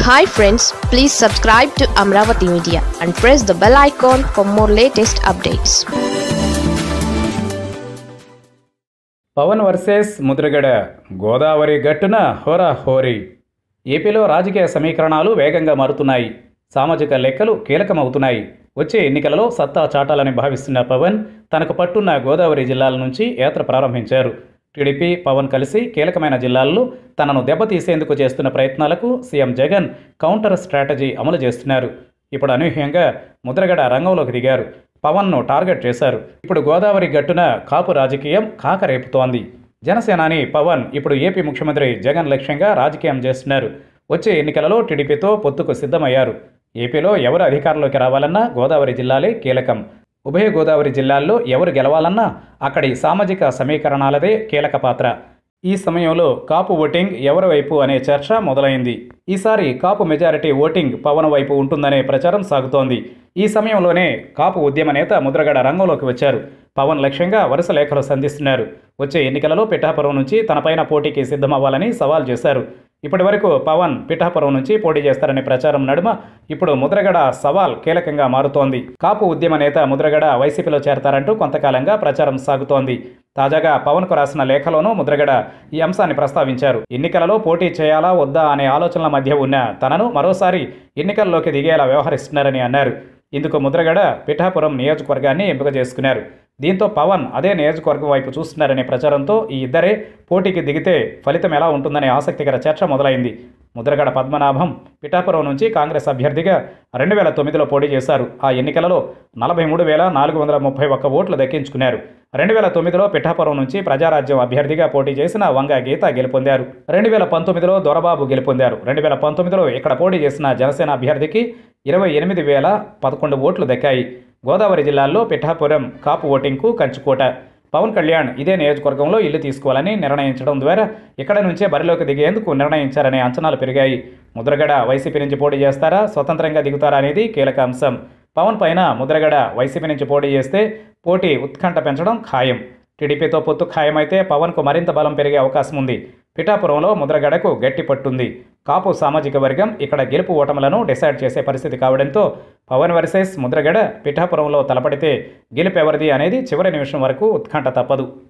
hi friends please subscribe to Amaravati media and press the bell icon for more latest updates Pawan versus Mudragada Godavari గట్టున హోరా హోరీ ఏపీలో రాజకీయ సమీకరణాలు వేగంగా మారుతున్నాయి సామాజిక లెక్కలు కీలకమవుతున్నాయి వచ్చే ఎన్నికలలో సత్తా చాటాలని భావిస్తున్న పవన్ తనకు పట్టున్న గోదావరి జిల్లాల నుంచి యాత్ర ప్రారంభించారు టీడీపీ పవన్ కలిసి కీలకమైన జిల్లాల్లో తనను దెబ్బతీసేందుకు చేస్తున్న ప్రయత్నాలకు సీఎం జగన్ కౌంటర్ స్ట్రాటజీ అమలు చేస్తున్నారు ఇప్పుడు అనూహ్యంగా ముద్రగడ రంగంలోకి దిగారు పవన్ను టార్గెట్ చేశారు ఇప్పుడు గోదావరి గట్టున కాపు రాజకీయం కాకరేపుతోంది జనసేనాని పవన్ ఇప్పుడు ఏపీ ముఖ్యమంత్రి జగన్ లక్ష్యంగా రాజకీయం చేస్తున్నారు వచ్చే ఎన్నికలలో టీడీపీతో పొత్తుకు సిద్ధమయ్యారు ఏపీలో ఎవరు అధికారంలోకి రావాలన్నా గోదావరి జిల్లాలే కీలకం ఉభయ గోదావరి జిల్లాల్లో ఎవరు గెలవాలన్నా అక్కడి సామాజిక సమీకరణాలదే కీలక పాత్ర ఈ సమయంలో కాపు ఓటింగ్ ఎవరి వైపు అనే చర్చ మొదలైంది ఈసారి కాపు మెజారిటీ ఓటింగ్ పవన్ వైపు ఉంటుందనే ప్రచారం సాగుతోంది ఈ సమయంలోనే కాపు ఉద్యమ నేత ముద్రగడ రంగంలోకి వచ్చారు పవన్ లక్ష్యంగా వరుస లేఖలు సంధిస్తున్నారు వచ్చే ఎన్నికలలో పిఠాపురం నుంచి తనపైన పోటీకి సిద్ధమవ్వాలని సవాల్ చేశారు ఇప్పటి వరకు పవన్ పిఠాపురం నుంచి పోటీ చేస్తారనే ప్రచారం నడుమ ఇప్పుడు ముద్రగడ సవాల్ కీలకంగా మారుతోంది కాపు ఉద్యమ నేత ముద్రగడ వైసీపీలో చేరతారంటూ కొంతకాలంగా ప్రచారం సాగుతోంది తాజాగా పవన్కు రాసిన లేఖలోనూ ముద్రగడ ఈ అంశాన్ని ప్రస్తావించారు ఎన్నికలలో పోటీ చేయాలా వద్దా అనే ఆలోచనల మధ్య ఉన్న తనను మరోసారి ఎన్నికల్లోకి దిగేలా వ్యవహరిస్తున్నారని అన్నారు ఇందుకు ముద్రగడ పిఠాపురం నియోజకవర్గాన్ని ఎంపిక చేసుకున్నారు దీంతో పవన్ అదే నియోజకవర్గం వైపు చూస్తున్నారనే ప్రచారంతో ఈ ఇద్దరే పోటీకి దిగితే ఫలితం ఎలా ఉంటుందనే ఆసక్తికర చర్చ మొదలైంది ముద్రగడ పద్మనాభం పిఠాపురం నుంచి కాంగ్రెస్ అభ్యర్థిగా రెండు వేల తొమ్మిదిలో పోటీ చేశారు ఆ ఎన్నికలలో నలభై మూడు వేల నాలుగు వందల ముప్పై ఒక్క ఓట్లు దక్కించుకున్నారు రెండు వేల తొమ్మిదిలో పిఠాపురం నుంచి ప్రజారాజ్యం అభ్యర్థిగా పోటీ చేసిన వంగ గీత గెలుపొందారు రెండు వేల పంతొమ్మిదిలో దొరబాబు గెలుపొందారు రెండు వేల పంతొమ్మిదిలో ఇక్కడ పోటీ చేసిన జనసేన అభ్యర్థికి ఇరవై ఎనిమిది వేల పదకొండు ఓట్లు దక్కాయి గోదావరి జిల్లాల్లో పిఠాపురం కాపు ఓటింగ్కు కంచుకోట పవన్ కళ్యాణ్ ఇదే నియోజకవర్గంలో ఇల్లు తీసుకోవాలని నిర్ణయించడం ద్వారా ఇక్కడ నుంచే బరిలోకి దిగేందుకు నిర్ణయించారనే అంచనాలు పెరిగాయి ముద్రగడ వైసీపీ నుంచి పోటీ చేస్తారా స్వతంత్రంగా దిగుతారా అనేది కీలక అంశం పవన్ పైన ముద్రగడ వైసీపీ నుంచి పోటీ చేస్తే పోటీ ఉత్కంఠ పెంచడం ఖాయం టీడీపీతో పొత్తు ఖాయమైతే పవన్కు మరింత బలం పెరిగే అవకాశం ఉంది పిఠాపురంలో ముద్రగడకు గట్టి పట్టుంది కాపు సామాజిక వర్గం ఇక్కడ గెలుపు ఓటములను డిసైడ్ చేసే పరిస్థితి కావడంతో పవన్ వర్సెస్ ముద్రగడ పిఠాపురంలో తలపడితే గెలుపు ఎవరిది అనేది చివరి నిమిషం వరకు ఉత్కంఠ తప్పదు